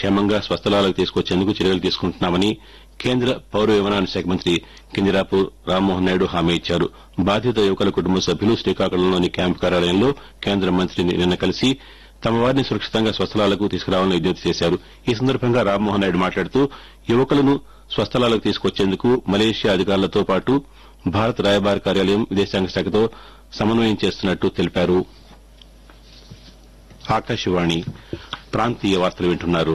క్షేమంగా స్వస్థలాలకు తీసుకొచ్చేందుకు చర్యలు తీసుకుంటున్నామని కేంద్ర పౌర విమానయాన శాఖ మంత్రి కింజరాపు రామ్మోహన్ నాయుడు హామీ ఇచ్చారు బాధిత యువకుల కుటుంబ సభ్యులు శ్రీకాకుళంలోని క్యాంపు కార్యాలయంలో కేంద్ర మంత్రిని నిన్న కలిసి తమ వారిని సురక్షితంగా స్వస్థలాలకు తీసుకురావాలని విజ్ఞప్తి చేశారు ఈ సందర్భంగా రామ్మోహన్ నాయుడు మాట్లాడుతూ యువకులను స్వస్థలాలకు తీసుకొచ్చేందుకు మలేషియా అధికారులతో పాటు భారత రాయబార కార్యాలయం విదేశాంగ శాఖతో సమన్వయం చేస్తున్నట్టు తెలిపారు ఆకాశవాణి ప్రాంతీయ వార్తలు వింటున్నారు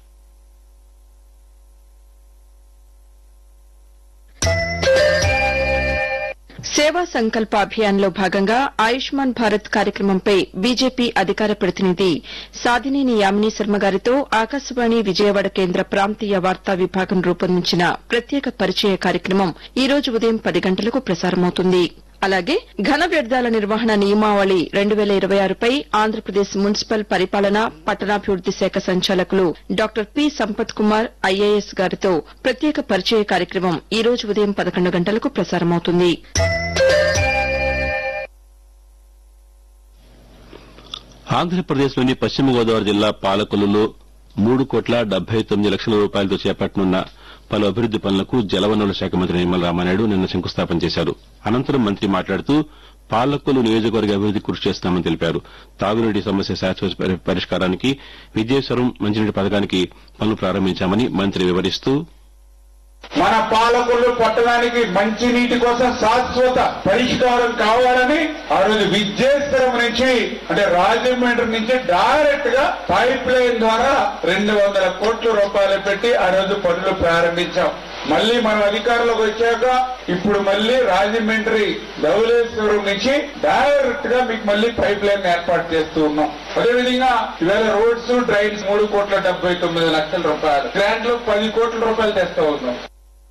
సేవా సంకల్ప అభియాన్లో భాగంగా ఆయుష్మాన్ భారత్ కార్యక్రమంపై బీజేపీ అధికార ప్రతినిధి సాధినేని యామిని శర్మ గారితో ఆకాశవాణి విజయవాడ కేంద్ర ప్రాంతీయ వార్తా విభాగం రూపొందించిన ప్రత్యేక పరిచయ కార్యక్రమం ఈ రోజు ఉదయం పది గంటలకు ప్రసారమవుతుంది అలాగే ఘన వ్యర్థాల నిర్వహణ నియమావళి రెండు వేల ఇరవై ఆరుపై ఆంధ్రప్రదేశ్ మున్సిపల్ పరిపాలన పట్టణాభివృద్ది శాఖ సంచాలకులు doctor P Sampath Kumar IAS గారితో ప్రత్యేక పరిచయ కార్యక్రమం ఈ రోజు ఉదయం పదకొండు గంటలకు ప్రసారమవుతుంది ఆంధ్రప్రదేశ్లోని పశ్చిమ గోదావరి జిల్లా పాలకొల్లులో మూడు కోట్ల డెబ్బై తొమ్మిది లక్షల రూపాయలతో చేపట్టనున్న పలు అభివృద్ది పనులకు జలవనరుల శాఖ మంత్రి నిమ్మల రామానాయుడు నిన్న శంకుస్థాపన చేశారు అనంతరం మంత్రి మాట్లాడుతూ పాలకొల్లు నియోజకవర్గ అభివృద్ది కృషి చేస్తామని తెలిపారు తాగునీటి సమస్య శాశ్వత పరి- పరిష్కారానికి విద్యేశ్వరం మంచినీటి పథకానికి పనులు ప్రారంభించామని మంత్రి వివరిస్తూ మన పాలకులు పట్టణానికి మంచి నీటి కోసం శాశ్వత పరిష్కారం కావాలని ఆ రోజు విద్యేశ్వరం నుంచి అంటే రాజమండ్రి నుంచి డైరెక్ట్ గా పైప్ లైన్ ద్వారా రెండు వందల కోట్ల రూపాయలు పెట్టి ఆ రోజు పనులు ప్రారంభించాం మళ్ళీ మనం అధికారంలోకి వచ్చాక ఇప్పుడు మళ్ళీ రాజమండ్రి ధవలేశ్వరం నుంచి డైరెక్ట్ గా మీకు మళ్ళీ పైప్ లైన్ ఏర్పాటు చేస్తూ ఉన్నాం అదేవిధంగా ఇవాళ రోడ్స్ డ్రైన్స్ మూడు కోట్ల డెబ్బై తొమ్మిది లక్షల రూపాయలు గ్రాంట్లు పది కోట్ల రూపాయలు తెస్తా ఉన్నాం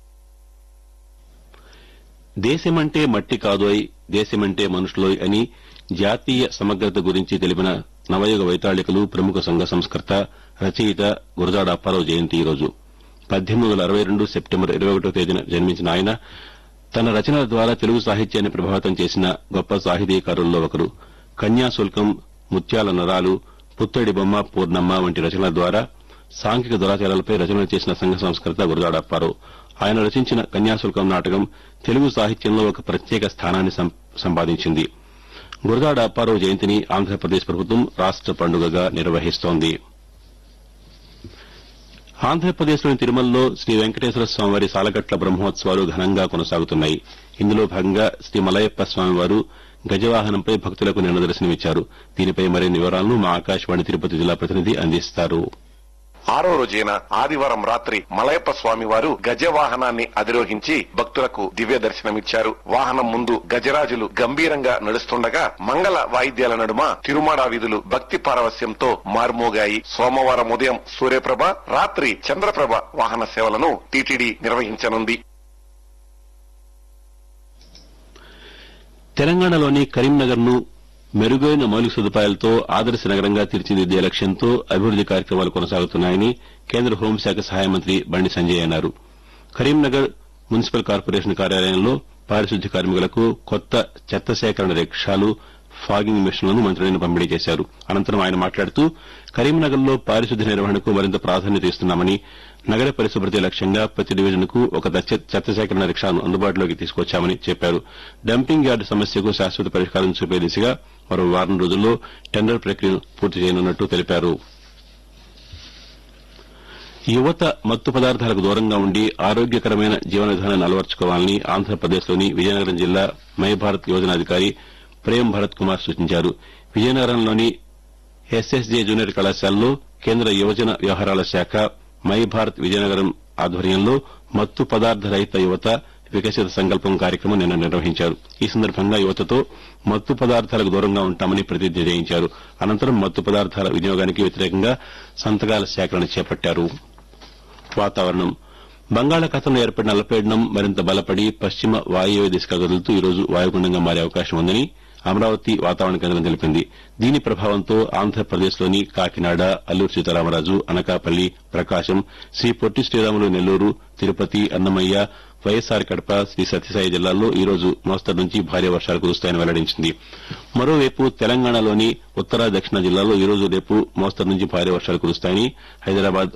దేశమంటే మట్టి కాదోయ్ దేశమంటే మనుషులోయ్ అని జాతీయ సమగ్రత గురించి తెలిపిన నవయుగ వైతాళికులు ప్రముఖ సంఘ సంస్కర్త రచయిత గురజాడ అప్పారావు జయంతి ఈ రోజు పద్దెనిమిది వందల అరవై రెండు సెప్టెంబర్ ఇరవై ఒకటో తేదీన జన్మించిన ఆయన తన రచనల ద్వారా తెలుగు సాహిత్యాన్ని ప్రభావితం చేసిన గొప్ప సాహితీకారుల్లో ఒకరు కన్యాశుల్కం ముత్యాల నరాలు పుత్తడి బొమ్మ పూర్ణమ్మ వంటి రచనల ద్వారా సాంఘిక దురాచారాలపై రచనలు చేసిన సంఘ సంస్కర్త గురజాడ అప్పారావు ఆయన రచించిన కన్యాశుల్కం నాటకం తెలుగు సాహిత్యంలో ఒక ప్రత్యేక స్థానాన్ని సం- సంపాదించింది గురజాడ అప్పారావు జయంతిని ఆంధ్రప్రదేశ్ ప్రభుత్వం రాష్ట పండుగగా నిర్వహిస్తోంది ఆంధ్రప్రదేశ్లోని తిరుమలలో శ్రీ వెంకటేశ్వర స్వామివారి సాలగట్ల బ్రహ్మోత్సవాలు ఘనంగా కొనసాగుతున్నాయి ఇందులో భాగంగా శ్రీ మలయప్ప స్వామివారు గజవాహనంపై భక్తులకు నిన్న దర్శనమిచ్చారు దీనిపై మరిన్ని వివరాలను మా ఆకాశవాణి తిరుపతి జిల్లా ప్రతినిధి అందిస్తారు ఆరో రోజైన ఆదివారం రాత్రి మలయప్ప స్వామి వారు గజవాహనాన్ని అధిరోహించి భక్తులకు దివ్య దర్శనమిచ్చారు వాహనం ముందు గజరాజులు గంభీరంగా నడుస్తుండగా మంగళ వాయిద్యాల నడుమ తిరుమాడా వీధులు భక్తి పారవస్యంతో మార్మోగాయి సోమవారం ఉదయం సూర్యప్రభ రాత్రి చంద్రప్రభ వాహన సేవలను టీటీడీ నిర్వహించనుంది తెలంగాణలోని కరీంనగర్ ను మెరుగైన మౌలిక సదుపాయాలతో ఆదర్శ నగరంగా తీర్చిదిద్దే లక్ష్యంతో అభివృద్ది కార్యక్రమాలు కొనసాగుతున్నాయని కేంద్ర హోంశాఖ సహాయ మంత్రి బండి సంజయ్ అన్నారు కరీంనగర్ మున్సిపల్ కార్పొరేషన్ కార్యాలయంలో పారిశుద్ధ్య కార్మికులకు కొత్త చెత్త సేకరణ రిక్షాలు ఫాగింగ్ మిషన్లను మంత్రి నిన్న పంపిణీ చేశారు అనంతరం ఆయన మాట్లాడుతూ కరీంనగర్లో పారిశుద్ధ్య నిర్వహణకు మరింత ప్రాధాన్యత ఇస్తున్నామని నగర పరిశుభ్రతే లక్ష్యంగా ప్రతి డివిజన్కు ఒక దచ్చ- చెత్త సేకరణ రిక్షాను అందుబాటులోకి తీసుకొచ్చామని చెప్పారు డంపింగ్ యార్డు సమస్యకు శాశ్వత పరిష్కారం చూపే దిశగా మరో వారం రోజుల్లో టెండర్ ప్రక్రియను పూర్తి చేయనున్నట్టు తెలిపారు యువత మత్తు పదార్థాలకు దూరంగా ఉండి ఆరోగ్యకరమైన జీవన విధానాన్ని అలవర్చుకోవాలని ఆంధ్రప్రదేశ్లోని విజయనగరం జిల్లా మై భారత్ యోజన అధికారి ప్రేమ్ భరత్ కుమార్ సూచించారు విజయనగరంలోని ఎస్ఎస్జే జూనియర్ కళాశాలలో కేంద్ర యువజన వ్యవహారాల శాఖ మై భారత్ విజయనగరం ఆధ్వర్యంలో మత్తు పదార్థ రహిత యువత వికసిత సంకల్పం కార్యక్రమం నిన్న నిర్వహించారు ఈ సందర్భంగా యువతతో మత్తు పదార్థాలకు దూరంగా ఉంటామని ప్రతిజ్ఞ చేయించారు అనంతరం మత్తు పదార్థాల వినియోగానికి వ్యతిరేకంగా సంతకాల సేకరణ చేపట్టారు వాతావరణం బంగాళాఖాతంలో ఏర్పడిన అల్పపీడనం మరింత బలపడి పశ్చిమ వాయువ్య దిశగా కదులుతూ ఈ రోజు వాయుగుండంగా మారే అవకాశం ఉందని అమరావతి వాతావరణ కేంద్రం తెలిపింది దీని ప్రభావంతో ఆంధ్రప్రదేశ్లోని కాకినాడ అల్లూరు సీతారామరాజు అనకాపల్లి ప్రకాశం శ్రీ పొట్టి శ్రీరాములు నెల్లూరు తిరుపతి అన్నమయ్య వైఎస్సార్ కడప శ్రీ సత్యసాయి జిల్లాల్లో ఈ రోజు మోస్తరు నుంచి భారీ వర్షాలు కురుస్తాయని వెల్లడించింది మరోవైపు తెలంగాణలోని ఉత్తర దక్షిణ జిల్లాల్లో ఈ రోజు రేపు మోస్తరు నుంచి భారీ వర్షాలు కురుస్తాయని హైదరాబాద్